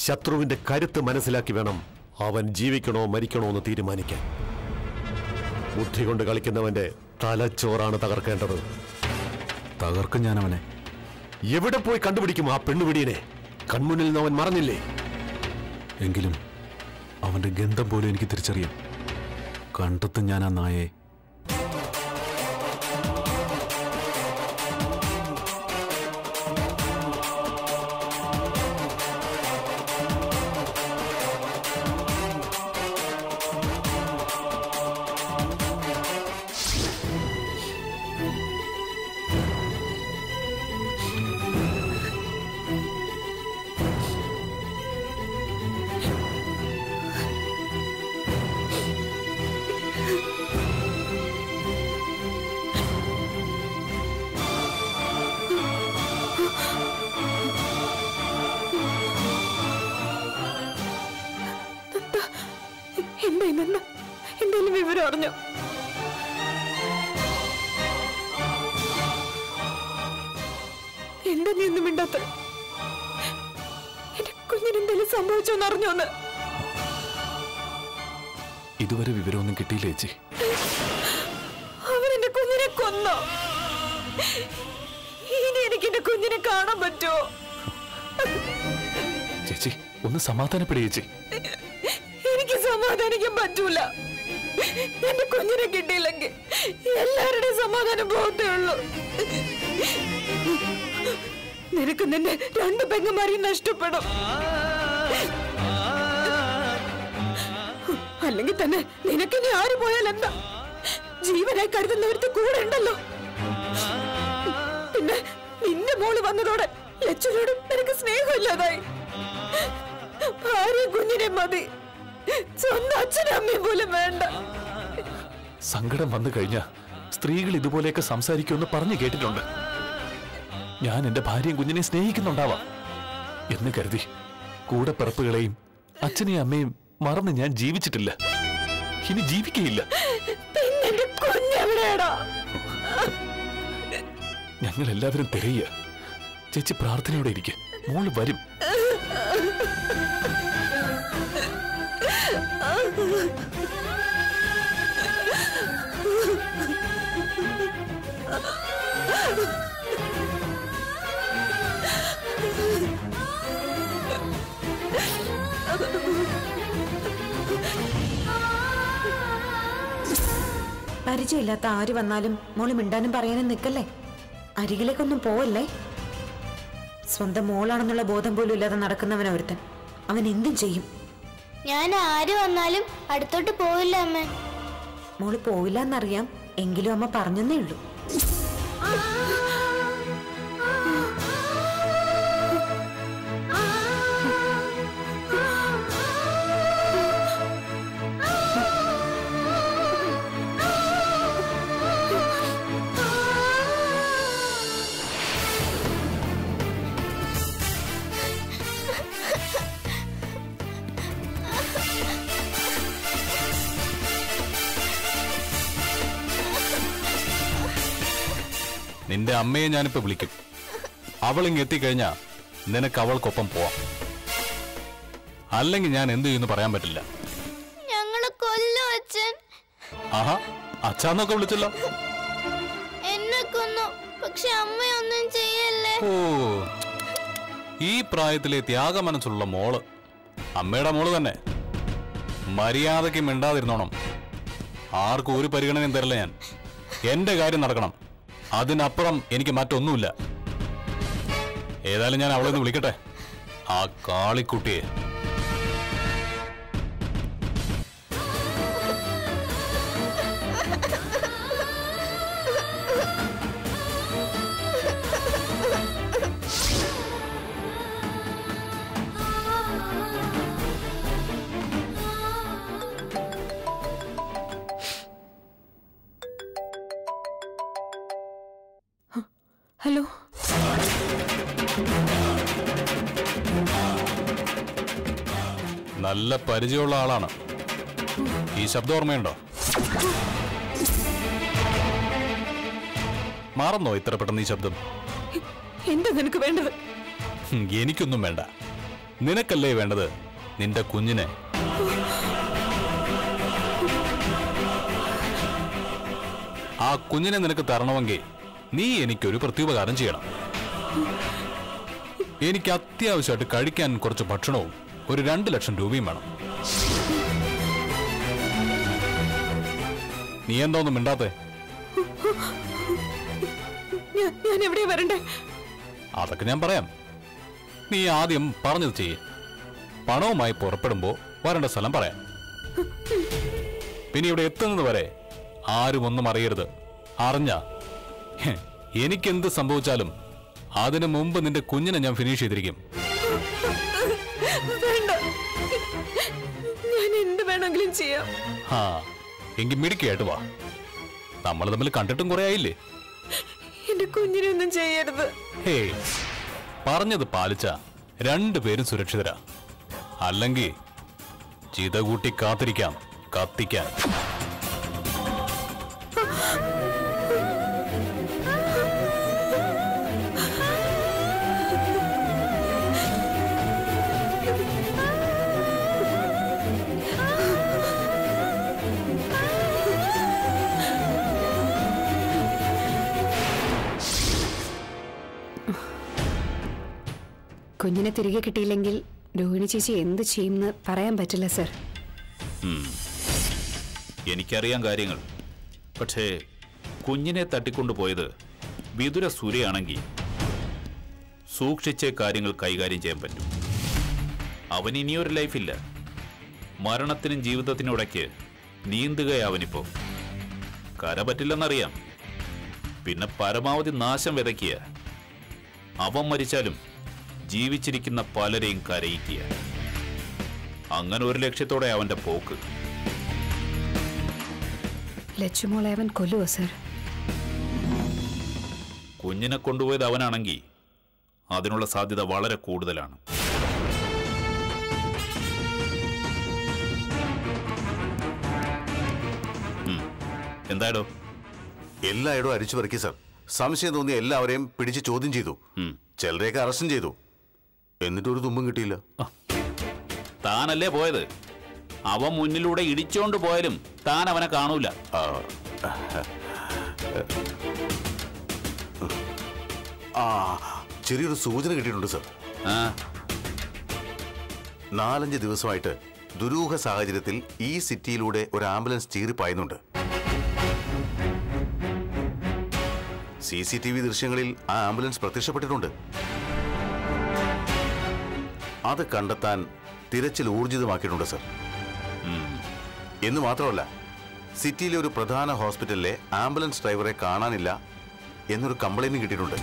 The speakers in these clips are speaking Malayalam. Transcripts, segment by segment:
ശത്രുവിന്റെ കരുത്ത് മനസ്സിലാക്കി വേണം അവൻ ജീവിക്കണോ മരിക്കണോ എന്ന് തീരുമാനിക്കാൻ ബുദ്ധി കൊണ്ട് കളിക്കുന്നവന്റെ തലച്ചോറാണ് തകർക്കേണ്ടത് തകർക്കും ഞാൻ അവനെ എവിടെ പോയി കണ്ടുപിടിക്കും ആ പെണ്ണുപിടിയനെ കൺമുന്നിൽ നിന്ന് അവൻ മറന്നില്ലേ എങ്കിലും അവന്റെ ഗന്ധം പോലും എനിക്ക് തിരിച്ചറിയാം കണ്ടെത്തും ഞാൻ ആ നായയെ എന്താ ഇന്നെന്താ എന്തെങ്കിലും വിവരം അറിഞ്ഞോ എന്താ നീ ഒന്നും മിണ്ടാത്ത എന്റെ കുഞ്ഞിന് എന്തെങ്കിലും സംഭവിച്ചോന്ന് അറിഞ്ഞോന്ന് ഇതുവരെ വിവരമൊന്നും കിട്ടിയില്ല ചേച്ചി അവരെന്റെ കുഞ്ഞിനെ കൊന്നോ ഇനി എനിക്ക് എന്റെ കുഞ്ഞിനെ കാണാൻ പറ്റുമോ ചേച്ചി ഒന്ന് സമാധാനപ്പെടുക ചേച്ചി എനിക്ക് സമാധാനിക്കാൻ പറ്റൂല എന്റെ കുഞ്ഞിനെ കിട്ടിയില്ലെങ്കിൽ എല്ലാവരുടെയും സമാധാനം പോകത്തേ ഉള്ളൂ നിനക്ക് നിന്റെ രണ്ട് പെങ്ങന്മാരെയും നഷ്ടപ്പെടും അല്ലെങ്കിൽ തന്നെ നിനക്കിനി ആര് പോയാൽ എന്താ ജീവനായി കരുതുന്നവർക്ക് കൂടെ ഉണ്ടല്ലോ പിന്നെ നിന്റെ മോള് വന്നതോടെ ലച്ചുനോടും നിനക്ക് സ്നേഹമില്ലാതായി ഭാര്യ കുഞ്ഞിനെ മതി സ്വന്തം അച്ഛനും അമ്മയും പോലും വേണ്ട സങ്കടം വന്നു കഴിഞ്ഞ സ്ത്രീകൾ ഇതുപോലെയൊക്കെ സംസാരിക്കുമെന്ന് പറഞ്ഞു കേട്ടിട്ടുണ്ട് ഞാൻ എന്റെ ഭാര്യയും കുഞ്ഞിനെ സ്നേഹിക്കുന്നുണ്ടാവാം എന്ന് കരുതി കൂടെ പിറപ്പുകളെയും അച്ഛനെയും അമ്മയും മറന്ന് ഞാൻ ജീവിച്ചിട്ടില്ല ഇനി ജീവിക്കയില്ല പിന്നെ എന്റെ കുഞ്ഞെവിടെയാടാ ഞങ്ങൾ എല്ലാവരും തിരയുക ചേച്ചി പ്രാർത്ഥനയോടെ ഇരിക്കെ മോള് വരും പരിചയമില്ലാത്ത ആര് വന്നാലും മോള് മിണ്ടാനും പറയാനും നിൽക്കല്ലേ അരികിലേക്കൊന്നും പോവല്ലേ സ്വന്തം മോളാണെന്നുള്ള ബോധം പോലും ഇല്ലാതെ നടക്കുന്നവൻ ഒരുത്തൻ അവൻ എന്തും ചെയ്യും ഞാൻ ആര് വന്നാലും അടുത്തോട്ട് പോവില്ല അമ്മ മോള് പോവില്ല എന്നറിയാം എങ്കിലും അമ്മ പറഞ്ഞെന്നേ ഉള്ളൂ നിന്റെ അമ്മയെ ഞാനിപ്പോ വിളിക്കും അവളിങ് എത്തിക്കഴിഞ്ഞാ നിനക്ക് അവൾക്കൊപ്പം പോവാം അല്ലെങ്കിൽ ഞാൻ എന്ത് ചെയ്യുന്നു പറയാൻ പറ്റില്ല ഞങ്ങള് കൊല്ലും അച്ഛൻ ആഹാ അച്ഛാന്നൊക്കെ വിളിച്ചല്ലോ എന്നെ കൊന്നു പക്ഷെ അമ്മയൊന്നും ചെയ്യല്ലേ ഓ ഈ പ്രായത്തിലെ ത്യാഗ മനസ്സുള്ള മോള് അമ്മയുടെ മോള് തന്നെ മര്യാദയ്ക്ക് മിണ്ടാതിരുന്നോണം ആർക്കും ഒരു പരിഗണനയും തരില്ല ഞാൻ എന്റെ കാര്യം നടക്കണം അതിനപ്പുറം എനിക്ക് മറ്റൊന്നുമില്ല ഏതായാലും ഞാൻ അവളെ ഒന്ന് വിളിക്കട്ടെ ആ കാളിക്കുട്ടിയെ ഹലോ നല്ല പരിചയമുള്ള ആളാണ് ഈ ശബ്ദം ഓർമ്മയുണ്ടോ മാറുന്നോ ഇത്ര പെട്ടെന്ന് ഈ ശബ്ദം എന്താ നിനക്ക് വേണ്ടത് ഹും, എനിക്കൊന്നും വേണ്ട നിനക്കല്ലേ വേണ്ടത് നിന്റെ കുഞ്ഞിനെ ആ കുഞ്ഞിനെ നിനക്ക് തരണമെങ്കിൽ നീ എനിക്കൊരു പ്രത്യുപകാരം ചെയ്യണം എനിക്ക് അത്യാവശ്യമായിട്ട് കഴിക്കാൻ കുറച്ച് ഭക്ഷണവും ഒരു രണ്ട് ലക്ഷം രൂപയും വേണം നീ എന്താ ഒന്നും മിണ്ടാത്തെ ഞാൻ ഞാൻ എവിടെയാ വരണ്ടേ അതൊക്കെ ഞാൻ പറയാം നീ ആദ്യം പറഞ്ഞത് ചെയ്യ് പണവുമായി പുറപ്പെടുമ്പോ വരേണ്ട സ്ഥലം പറയാം പിന്നെ ഇവിടെ എത്തുന്നത് വരെ ആരും ഒന്നും അറിയരുത് അറിഞ്ഞ എനിക്കെന്ത് സംഭവിച്ചാലും അതിനു മുമ്പ് നിന്റെ കുഞ്ഞിനെ ഞാൻ ഫിനിഷ് ചെയ്തിരിക്കും വേണ്ട ഞാൻ എന്ത് വേണമെങ്കിലും ചെയ്യാം ആ എങ്കിൽ മിടുക്കിയായിട്ട് വാ നമ്മൾ തമ്മിൽ കണ്ടിട്ടും കുറെ ആയില്ലേ എന്റെ കുഞ്ഞിനെ ഒന്നും ചെയ്യരുത് ഹേ പറഞ്ഞത് പാലിച്ച രണ്ടുപേരും സുരക്ഷിതരാ അല്ലെങ്കിൽ ചിത കൂട്ടി കാത്തിരിക്കാം കത്തിക്കാൻ കുഞ്ഞിനെ തിരികെ കിട്ടിയില്ലെങ്കിൽ രോഹിണി ചേച്ചി എന്ത് ചെയ്യുമെന്ന് പറയാൻ പറ്റില്ല സർ എനിക്കറിയാം കാര്യങ്ങൾ പക്ഷേ കുഞ്ഞിനെ തട്ടിക്കൊണ്ടുപോയത് വിതുര സൂര്യയാണെങ്കിൽ സൂക്ഷിച്ചേ കാര്യങ്ങൾ കൈകാര്യം ചെയ്യാൻ പറ്റും അവന് ഇനിയൊരു ലൈഫില്ല മരണത്തിനും ജീവിതത്തിനും ഇടയ്ക്ക് നീന്തുകയാ അവനിപ്പോ കര പറ്റില്ലെന്നറിയാം പിന്നെ പരമാവധി നാശം വിതയ്ക്കുക അവൻ മരിച്ചാലും ജീവിച്ചിരിക്കുന്ന പലരെയും കരയിക്കുക അങ്ങനെ ഒരു ലക്ഷ്യത്തോടെ അവന്റെ പോക്ക് ലച്ചുമോളെ അവൻ കൊല്ലുവോ സർ കുഞ്ഞിനെ കൊണ്ടുപോയത് അവനാണെങ്കിൽ അതിനുള്ള സാധ്യത വളരെ കൂടുതലാണ് ഉം. എന്തായാലോ എല്ലായിടവും അരിച്ചു പെറുക്കി സർ സംശയം തോന്നിയ എല്ലാവരെയും പിടിച്ച് ചോദ്യം ചെയ്തു ഉം. ചിലരെയൊക്കെ അറസ്റ്റും ചെയ്തു എന്നിട്ടൊരു തുമ്പും കിട്ടിയില്ല താനല്ലേ പോയത് അവൻ മുന്നിലൂടെ ഇടിച്ചോണ്ട് പോയാലും താൻ അവനെ കാണൂല ആ, ആ ചെറിയൊരു സൂചന കിട്ടിയിട്ടുണ്ട് സർ ആ നാലഞ്ച് ദിവസമായിട്ട് ദുരൂഹ സാഹചര്യത്തിൽ ഈ സിറ്റിയിലൂടെ ഒരു ആംബുലൻസ് ചീറിപ്പായുന്നുണ്ട് സി സി ടി വി ദൃശ്യങ്ങളിൽ ആ ആംബുലൻസ് പ്രത്യക്ഷപ്പെട്ടിട്ടുണ്ട് അത് കണ്ടെത്താൻ തിരച്ചിൽ ഊർജിതമാക്കിയിട്ടുണ്ട് സർ എന്ന് മാത്രമല്ല സിറ്റിയിലെ ഒരു പ്രധാന ഹോസ്പിറ്റലിലെ ആംബുലൻസ് ഡ്രൈവറെ കാണാനില്ല എന്നൊരു കംപ്ലൈന്റും കിട്ടിയിട്ടുണ്ട്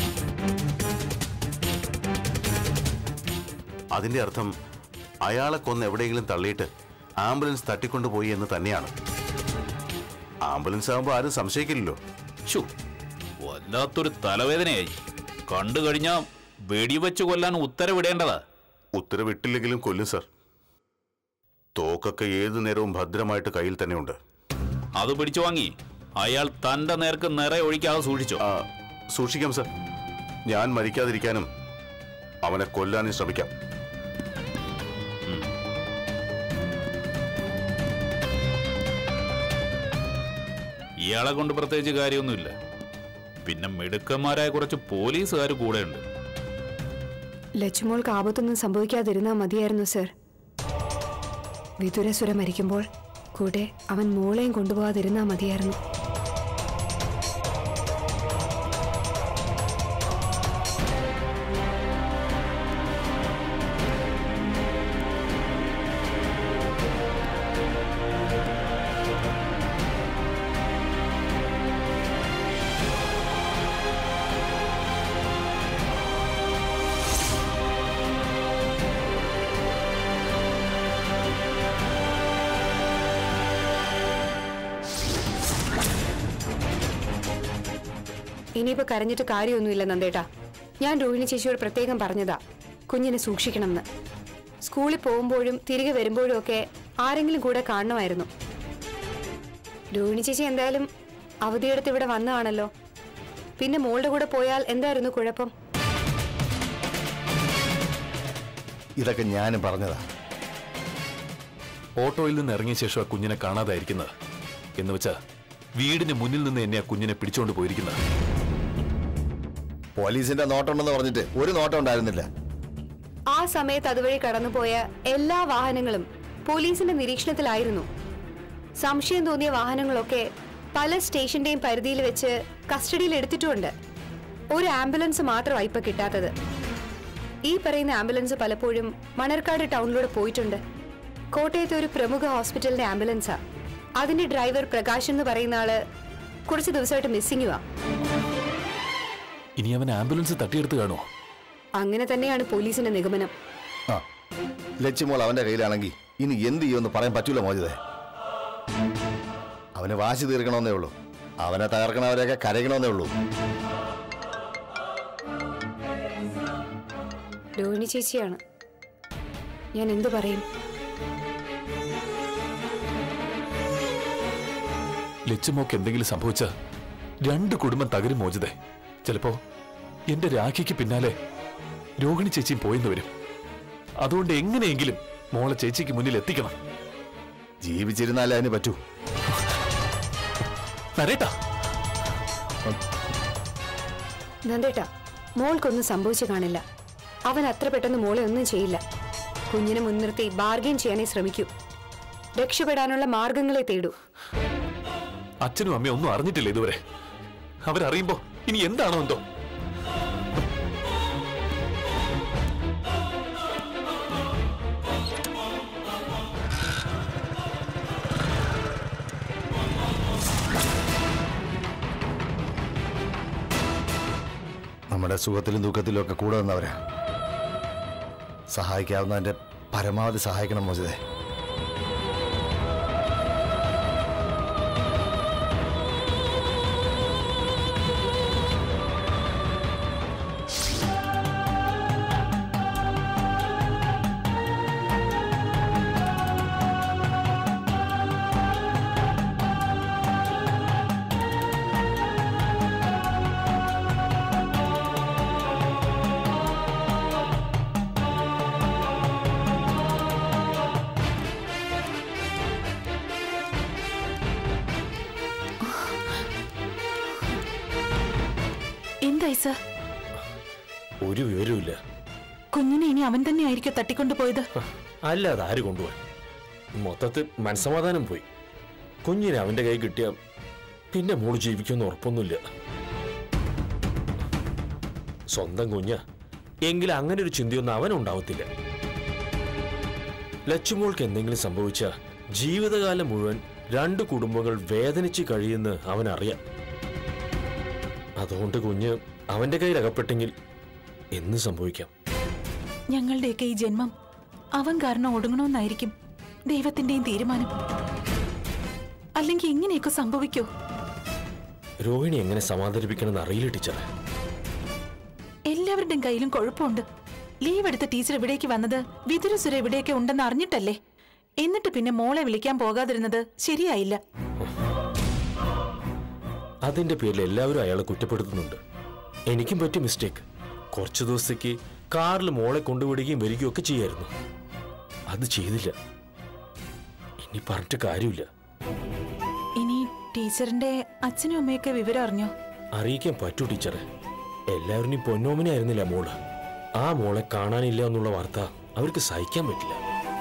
അതിന്റെ അർത്ഥം അയാളെ കൊന്ന് എവിടെയെങ്കിലും തള്ളിയിട്ട് ആംബുലൻസ് തട്ടിക്കൊണ്ടുപോയി എന്ന് തന്നെയാണ് ആംബുലൻസ് ആകുമ്പോൾ ആരും സംശയിക്കില്ലല്ലോ ഷു വല്ലാത്തൊരു തലവേദനയായി കണ്ടു കഴിഞ്ഞാ വെടിവെച്ച് കൊല്ലാൻ ഉത്തരവിടേണ്ടതാ ഉത്തരവിട്ടില്ലെങ്കിലും കൊല്ലും സർ തോക്കൊക്കെ ഏതു നേരവും ഭദ്രമായിട്ട് കയ്യിൽ തന്നെയുണ്ട് അത് പിടിച്ചു വാങ്ങി അയാൾ തന്റെ നേർക്ക് നിറ ഒഴിക്കാതെ സൂക്ഷിച്ചു ആ സൂക്ഷിക്കാം സർ ഞാൻ മരിക്കാതിരിക്കാനും അവനെ കൊല്ലാനും ശ്രമിക്കാം ഇയാളെ കൊണ്ട് പ്രത്യേകിച്ച് കാര്യമൊന്നുമില്ല പിന്നെ മിടുക്കന്മാരായ കുറച്ച് പോലീസുകാർ കൂടെയുണ്ട് ലച്ചുമോൾക്ക് ആപത്തൊന്നും സംഭവിക്കാതിരുന്നാൽ മതിയായിരുന്നു സർ വിതുരസുര മരിക്കുമ്പോൾ കൂടെ അവൻ മോളെയും കൊണ്ടുപോകാതിരുന്നാൽ മതിയായിരുന്നു ഇനിയിപ്പോ കരഞ്ഞിട്ട് കാര്യമൊന്നുമില്ല നന്ദേട്ടാ ഞാൻ രോഹിണി ചേച്ചിയോട് പ്രത്യേകം പറഞ്ഞതാ കുഞ്ഞിനെ സൂക്ഷിക്കണമെന്ന് സ്കൂളിൽ പോകുമ്പോഴും തിരികെ വരുമ്പോഴും ഒക്കെ ആരെങ്കിലും കൂടെ കാണണമായിരുന്നു രോഹിണി ചേച്ചി എന്തായാലും അവധിയെടുത്ത് ഇവിടെ വന്നതാണല്ലോ പിന്നെ മോളുടെ കൂടെ പോയാൽ എന്തായിരുന്നു കുഴപ്പം ഇതൊക്കെ ഞാനും പറഞ്ഞതാ ഓട്ടോയിൽ നിന്ന് ഇറങ്ങിയ ശേഷം ആ കുഞ്ഞിനെ കാണാതായിരിക്കുന്നത് എന്ന് വെച്ചാ വീടിന് മുന്നിൽ നിന്ന് എന്നെ ആ കുഞ്ഞിനെ പിടിച്ചോണ്ട് പോയിരിക്കുന്നത് പോലീസിന്റെ നോട്ടമുണ്ടെന്ന് പറഞ്ഞിട്ട് ഒരു നോട്ടം ഉണ്ടായിരുന്നില്ല ആ സമയത്ത് അതുവഴി കടന്നുപോയ എല്ലാ വാഹനങ്ങളും പോലീസിന്റെ നിരീക്ഷണത്തിലായിരുന്നു സംശയം തോന്നിയ വാഹനങ്ങളൊക്കെ പല സ്റ്റേഷന്റെയും പരിധിയിൽ വെച്ച് കസ്റ്റഡിയിൽ എടുത്തിട്ടുമുണ്ട് ഒരു ആംബുലൻസ് മാത്രമാണ് ഇപ്പൊ കിട്ടാത്തത് ഈ പറയുന്ന ആംബുലൻസ് പലപ്പോഴും മണർക്കാട് ടൗണിലൂടെ പോയിട്ടുണ്ട് കോട്ടയത്തെ ഒരു പ്രമുഖ ഹോസ്പിറ്റലിന്റെ ആംബുലൻസാ അതിന്റെ ഡ്രൈവർ പ്രകാശ് എന്ന് പറയുന്ന ആള് കുറച്ച് ദിവസമായിട്ട് മിസ്സിങ്ങുവാ ഇനി അവൻ ആംബുലൻസ് തട്ടിയെടുത്ത് കാണുമോ അങ്ങനെ തന്നെയാണ് പോലീസിന്റെ നിഗമനം ആ ലച്ചുമോൾ അവന്റെ കയ്യിലാണെങ്കിൽ ഇനി എന്ത് ചെയ്യുമെന്ന് പറയാൻ പറ്റൂല മോചിതേ അവന് വാശി തീർക്കണമെന്നേ ഉള്ളൂ അവനെ തകർക്കണവരെയൊക്കെ കരയണമെന്നേ ഉള്ളൂ രോഹിണി ചേച്ചിയാണ് ഞാൻ എന്തു പറയും ലച്ചുമോക്ക് എന്തെങ്കിലും സംഭവിച്ച രണ്ട് കുടുംബം തകരും മോചിതേ ചിലപ്പോ എന്റെ രാഖിക്ക് പിന്നാലെ രോഹിണി ചേച്ചിയും പോയെന്ന് വരും അതുകൊണ്ട് എങ്ങനെയെങ്കിലും മോളെ ചേച്ചിക്ക് മുന്നിൽ എത്തിക്കണം ജീവിച്ചിരുന്നാലേ അതിന് പറ്റൂ നരേട്ടാ നന്ദേട്ടാ മോൾക്കൊന്നും സംഭവിച്ചു കാണില്ല അവൻ അത്ര പെട്ടെന്ന് മോളെ ഒന്നും ചെയ്യില്ല കുഞ്ഞിനെ മുൻനിർത്തി ബാർഗെയിൻ ചെയ്യാനേ ശ്രമിക്കൂ രക്ഷപ്പെടാനുള്ള മാർഗങ്ങളെ തേടൂ അച്ഛനും അമ്മയും ഒന്നും അറിഞ്ഞിട്ടില്ല ഇതുവരെ അവരറിയുമ്പോ ഇനി എന്താണോ എന്തോ നമ്മുടെ സുഖത്തിലും ദുഃഖത്തിലും ഒക്കെ കൂടെ നിന്നവരാ സഹായിക്കാവുന്നതിന്റെ പരമാവധി സഹായിക്കണം മോചിതേ എന്തായി സർ ഒരു വിവരവുമില്ല കുഞ്ഞിനെ ഇനി അവൻ തന്നെ ആയിരിക്കും തട്ടിക്കൊണ്ടുപോയത് അല്ല അതാര് കൊണ്ടുപോയി മൊത്തത്തിൽ മനസമാധാനം പോയി കുഞ്ഞിനെ അവന്റെ കൈ കിട്ടിയ പിന്നെ മോള് ജീവിക്കുമെന്ന് ഉറപ്പൊന്നുമില്ല സ്വന്തം കുഞ്ഞ എങ്കിലും അങ്ങനെ ഒരു ചിന്തയൊന്നും അവനുണ്ടാവത്തില്ല ലച്ചുമോൾക്ക് എന്തെങ്കിലും സംഭവിച്ച ജീവിതകാലം മുഴുവൻ രണ്ട് കുടുംബങ്ങൾ വേദനിച്ച് കഴിയുമെന്ന് അവനറിയാം അതുകൊണ്ട് കുഞ്ഞ് അവന്റെ കയ്യിൽ അകപ്പെട്ടെങ്കിൽ എന്ന് സംഭവിക്കാം ഞങ്ങളുടെയൊക്കെ ഈ ജന്മം അവൻ കാരണം ഒടുങ്ങണമെന്നായിരിക്കും ദൈവത്തിന്റെയും തീരുമാനം അല്ലെങ്കിൽ ഇങ്ങനെയൊക്കെ സംഭവിക്കോ രോഹിണി എങ്ങനെ സമാധാനിപ്പിക്കണമെന്ന് അറിയില്ല ടീച്ചറെ എല്ലാവരുടെയും കയ്യിലും കുഴപ്പമുണ്ട് ലീവ് എടുത്ത ടീച്ചർ ഇവിടേക്ക് വന്നത് വിതുരസുര ഇവിടെയൊക്കെ ഉണ്ടെന്ന് അറിഞ്ഞിട്ടല്ലേ എന്നിട്ട് പിന്നെ മോളെ വിളിക്കാൻ പോകാതിരുന്നത് ശരിയായില്ല അതിന്റെ പേരിൽ എല്ലാവരും അയാളെ കുറ്റപ്പെടുത്തുന്നുണ്ട് എനിക്കും പറ്റിയ മിസ്റ്റേക്ക് കുറച്ചു ദിവസത്തേക്ക് കാറിൽ മോളെ കൊണ്ടുവിടുകയും വരികയും ഒക്കെ ചെയ്യായിരുന്നു അത് ചെയ്തില്ല ഇനി പറഞ്ഞിട്ട് കാര്യമില്ല ഇനി ടീച്ചറിന്റെ അച്ഛനും അമ്മയൊക്കെ വിവരം അറിഞ്ഞോ അറിയിക്കാൻ പറ്റൂ ടീച്ചറെ എല്ലാവരും പൊന്നോമനെ ആയിരുന്നില്ല മോള് ആ മോളെ കാണാനില്ല എന്നുള്ള വാർത്ത അവർക്ക് സഹിക്കാൻ പറ്റില്ല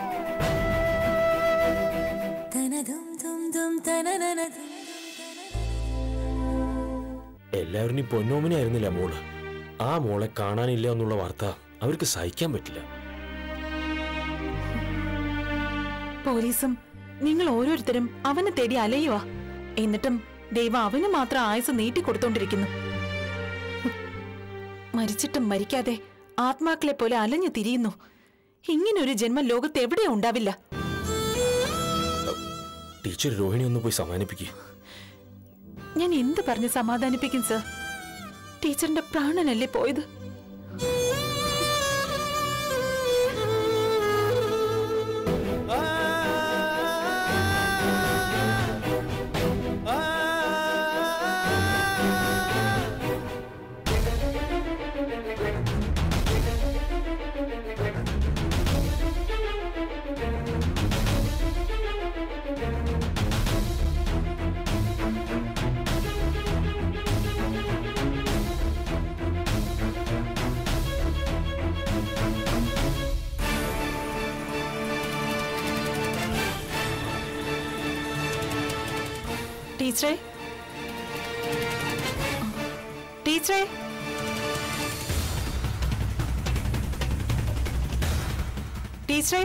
എല്ലാവരും പൊന്നോമനെ ആയിരുന്നില്ല മോള് ആ മോളെ കാണാനില്ല എന്നുള്ള വാർത്ത അവർക്ക് സഹിക്കാൻ പറ്റില്ല പോലീസും നിങ്ങൾ ഓരോരുത്തരും അവനെ തേടി അലയുവാ എന്നിട്ടും ദൈവം അവന് മാത്രം ആയുസ് നീട്ടിക്കൊടുത്തോണ്ടിരിക്കുന്നു ഹും. മരിച്ചിട്ടും മരിക്കാതെ ആത്മാക്കളെ പോലെ അലഞ്ഞു തിരിയുന്നു ഇങ്ങനൊരു ജന്മം ലോകത്ത് എവിടെ ഉണ്ടാവില്ല ടീച്ചർ രോഹിണി ഒന്ന് പോയി സമാനിപ്പിക്കുക ഞാൻ എന്ത് പറഞ്ഞ് സമാധാനിപ്പിക്കും സർ ടീച്ചറിന്റെ പ്രാണനല്ലേ പോയത് ടീച്ചറെ ടീച്ചറെ ടീച്ചറെ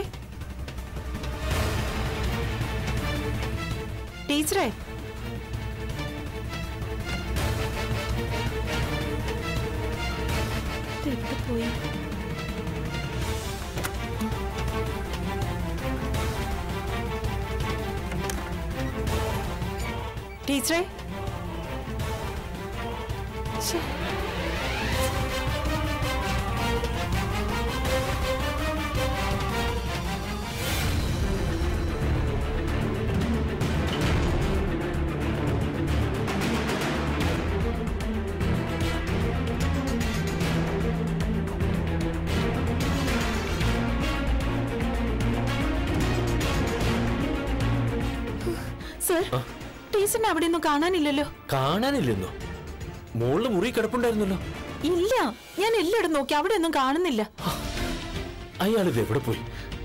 ടീച്ചറെ ഇതെവിടെ പോയി ടീച്ചറെ ശ്ശേ. സർ ടീച്ചറിനെ അവിടെ ഒന്നും കാണാനില്ലല്ലോ കാണാനില്ലെന്നോ മോളില് മുറി കിടപ്പുണ്ടായിരുന്നല്ലോ ഇല്ല ഞാൻ എല്ലായിടും നോക്കി അവിടെ ഒന്നും കാണുന്നില്ല അയാളിത് എവിടെ പോയി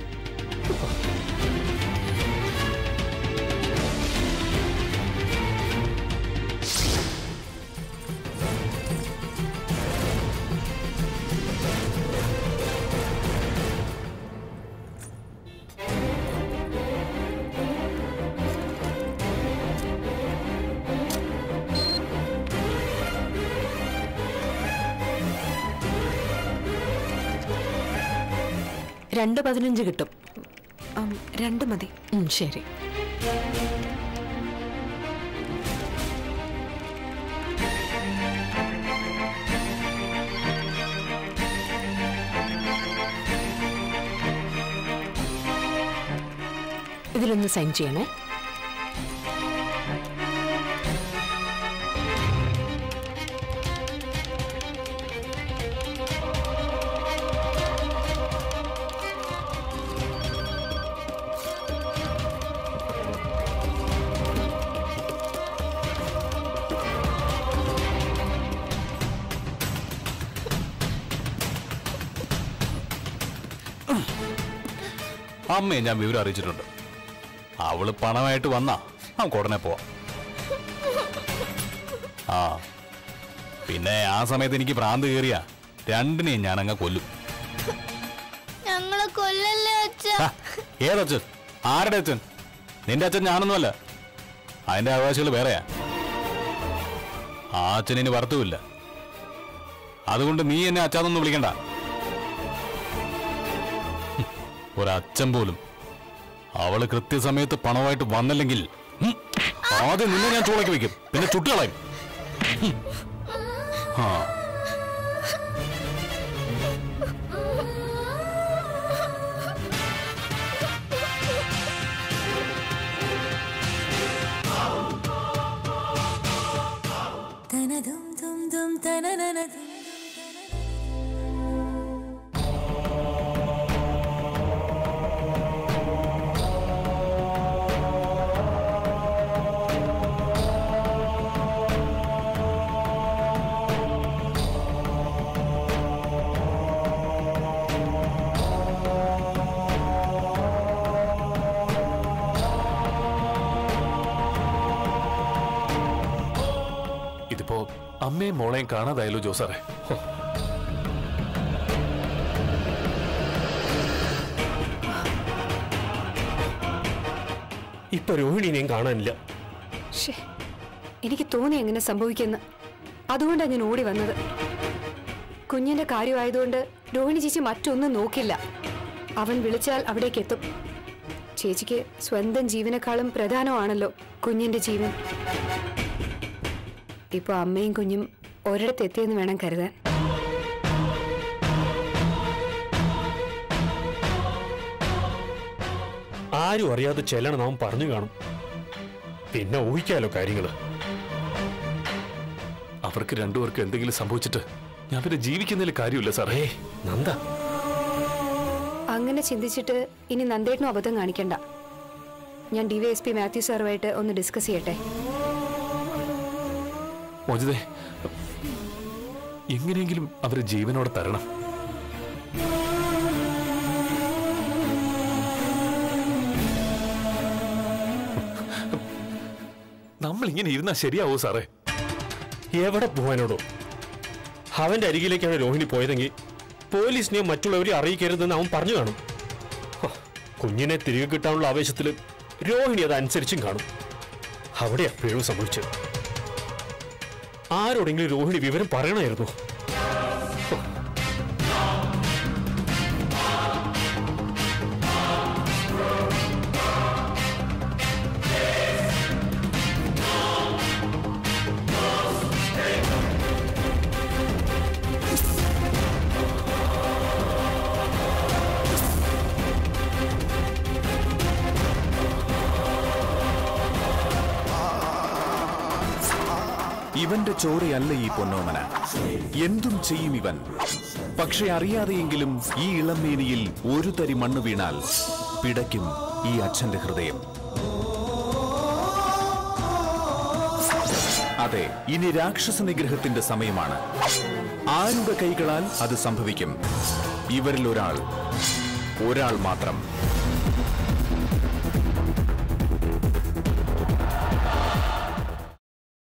രണ്ട് പതിനഞ്ച് കിട്ടും ഉം, രണ്ട് മതി ഉം, ശരി ഇതിലൊന്ന് സൈൻ ചെയ്യണേ അമ്മയെ ഞാൻ വിവരം അറിയിച്ചിട്ടുണ്ട് അവള് പണമായിട്ട് വന്നാ നമുക്ക് ഉടനെ പോവാം ആ പിന്നെ ആ സമയത്ത് എനിക്ക് ഭ്രാന്ത് കയറിയ രണ്ടിനെയും ഞാൻ അങ്ങ് കൊല്ലും ഞങ്ങളെ കൊല്ലല്ലേ അച്ഛ ഹ, ഏതച്ഛൻ ആരുടെ അച്ഛൻ നിന്റെ അച്ഛൻ ഞാനൊന്നുമല്ല അതിന്റെ അവകാശികൾ വേറെയാ ആ അച്ഛൻ ഇനി വർത്തുമില്ല അതുകൊണ്ട് നീ എന്നെ അച്ഛാന്നൊന്നും വിളിക്കണ്ട ഹും, ഒരച്ഛൻ പോലും അവള് കൃത്യസമയത്ത് പണമായിട്ട് വന്നില്ലെങ്കിൽ ഹും, ആദ്യം നിന്നെ ഞാൻ ചൂളയ്ക്ക് വെക്കും പിന്നെ ചുട്ടുകളയും ഹും. ആ ഇതിപ്പോ അമ്മയും മോളെയും കാണാതായല്ലോ ജോസാറെ ഹോ, ഇപ്പൊ രോഹിണിനെയും കാണാനില്ല ശ്ശേ, എനിക്ക് തോന്നി എങ്ങനെ സംഭവിക്കുന്ന അതുകൊണ്ടാണ് ഞാൻ ഓടി വന്നത് കുഞ്ഞിന്റെ കാര്യമായതുകൊണ്ട് രോഹിണി ചേച്ചി മറ്റൊന്നും നോക്കില്ല അവൻ വിളിച്ചാൽ അവിടേക്ക് എത്തും ചേച്ചിക്ക് സ്വന്തം ജീവനേക്കാളും പ്രധാനമാണല്ലോ കുഞ്ഞിന്റെ ജീവൻ ഇപ്പൊ അമ്മയും കുഞ്ഞും ഒരിടത്ത് എത്തിയെന്ന് വേണം കരുതാൻ ആരും അറിയാതെ ചെല്ലണം അവൻ പറഞ്ഞു കാണും പിന്നെ ഊഹിക്കാലോ കാര്യങ്ങള് അവർക്ക് രണ്ടുപേർക്കും എന്തെങ്കിലും സംഭവിച്ചിട്ട് ഞാൻ പിന്നെ ജീവിക്കുന്നതിൽ കാര്യമില്ല സാറേ നന്ദ അങ്ങനെ ചിന്തിച്ചിട്ട് ഇനി നന്ദേട്ടനും അബദ്ധം കാണിക്കണ്ട ഞാൻ D Y S P Mathew സാറുമായിട്ട് ഒന്ന് ഡിസ്കസ് ചെയ്യട്ടെ മോചിതേ എങ്ങനെയെങ്കിലും അവരെ ജീവനോടെ തരണം നമ്മൾ നമ്മൾ ഇങ്ങനെ ഇരുന്നാ ശരിയാവോ സാറേ എവിടെ പോകാനോടോ അവന്റെ അരികിലേക്കാണ് രോഹിണി പോയതെങ്കിൽ പോലീസിനെയോ മറ്റുള്ളവരെയും അറിയിക്കരുതെന്ന് അവൻ പറഞ്ഞു കാണും ഹ, കുഞ്ഞിനെ തിരികെ കിട്ടാനുള്ള ആവേശത്തിൽ രോഹിണി അത് അനുസരിച്ചും കാണും അവിടെ പിഴവ് സംഭവിച്ചത് ആരോടെങ്കിലും രോഹിണി വിവരം പറയണമായിരുന്നു ഇവന്റെ ചോരയല്ല ഈ പൊന്നോമന എന്തും ചെയ്യും ഇവൻ പക്ഷെ അറിയാതെയെങ്കിലും ഈ ഇളമേനിയിൽ ഒരു തരി മണ്ണ് വീണാൽ പിടയ്ക്കും ഈ അച്ഛന്റെ ഹൃദയം അതെ ഇനി രാക്ഷസ നിഗ്രഹത്തിന്റെ സമയമാണ് ആരുടെ കൈകളാൽ അത് സംഭവിക്കും ഇവരിൽ ഒരാൾ ഒരാൾ മാത്രം